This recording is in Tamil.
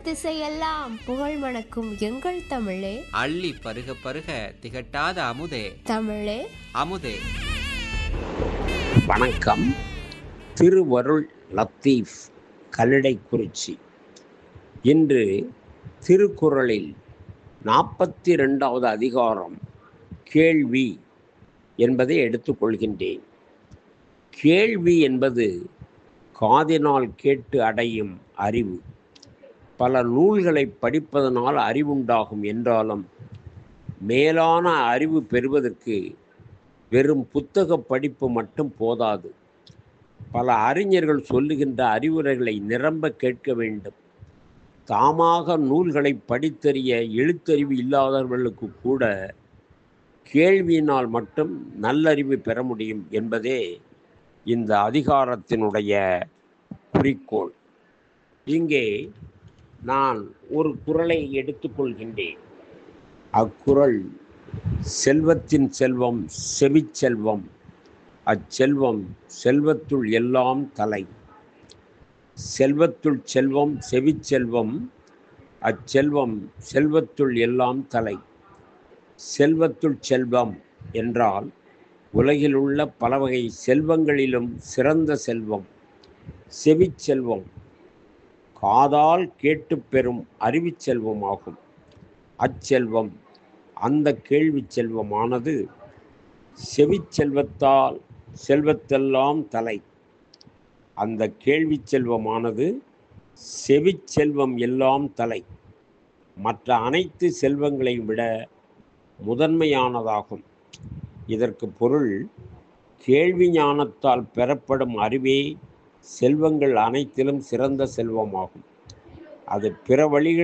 திசையெல்லாம் புகழ் மணக்கும் எங்கள் தமிழே அள்ளி பருக பருக திகட்டாத அமுதே தமிழே அமுதே வணக்கம் திருவருள் லத்தீஃப் கல்லடைக்குறிச்சி இன்று திருக்குறளில் நாற்பத்தி ரெண்டாவது அதிகாரம் கேள்வி என்பதை எடுத்துக்கொள்கின்றேன் கேள்வி என்பது காதினால் கேட்டு அடையும் அறிவு பல நூல்களை படிப்பதனால் அறிவுண்டாகும் என்றாலும் மேலான அறிவு பெறுவதற்கு வெறும் புத்தக படிப்பு மட்டும் போதாது பல அறிஞர்கள் சொல்லுகின்ற அறிவுரைகளை நிரம்ப கேட்க வேண்டும் தாமாக நூல்களை படித்தறிய எழுத்தறிவு இல்லாதவர்களுக்கு கூட கேள்வியினால் மட்டும் நல்லறிவு பெற முடியும் என்பதே இந்த அதிகாரத்தினுடைய குறிக்கோள் இங்கே நான் ஒரு குறளை எடுத்துக்கொள்கின்றேன் அக்குறள் செல்வத்தின் செல்வம் செவிச்செல்வம் அச்செல்வம் செல்வத்துள் எல்லாம் தலை செல்வத்துள் செல்வம் செவிச்செல்வம் அச்செல்வம் செல்வத்துள் எல்லாம் தலை செல்வத்துள் செல்வம் என்றால் உலகில் உள்ள பல வகை செல்வங்களிலும் சிறந்த செல்வம் செவிச்செல்வம் காதால் கேட்டு பெறும் அறிவுச் செல்வமாகும் அச்செல்வம் அந்த கேள்வி செல்வமானது செவிச்செல்வத்தால் செல்வத்தெல்லாம் தலை அந்த கேள்வி செல்வமானது செவிச்செல்வம் எல்லாம் தலை மற்ற அனைத்து செல்வங்களையும் விட முதன்மையானதாகும் இதற்கு பொருள் கேள்வி ஞானத்தால் பெறப்படும் அறிவே செல்வங்கள் அனைத்திலும் சிறந்த செல்வமாகும் அது பிற வழிகளில்